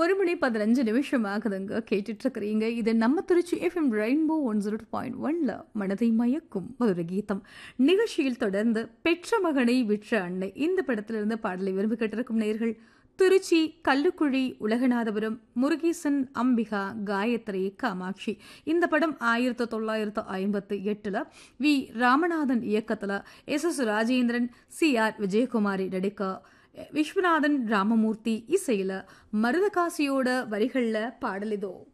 ஒரு மணி பதினஞ்சு நிமிஷம் ஆகுதுங்க கேட்டுட்டு இருக்கிறீங்க இது நம்ம Trichy FM rainbow one zero point ஒன்ல மனதை மயக்கும் ஒரு கீதம் நிகழ்ச்சியில் தொடர்ந்து பெற்ற மகனை விற்ற அன்னை இந்த படத்திலிருந்து பாடலை விரும்பி கேட்டிருக்கும் நேர்கள் திருச்சி கல்லுக்குழி உலகநாதபுரம் முருகேசன் அம்பிகா காயத்ரி காமாட்சி இந்த படம் ஆயிரத்தி தொள்ளாயிரத்து ஐம்பத்தி எட்டுல வி ராமநாதன் இயக்கத்துல S S Rajendran C R Vijayakumari நடிக்க விஸ்வநாதன் ராமமூர்த்தி இசையில மருதகாசியோட வரிகள்ல பாடலிதோ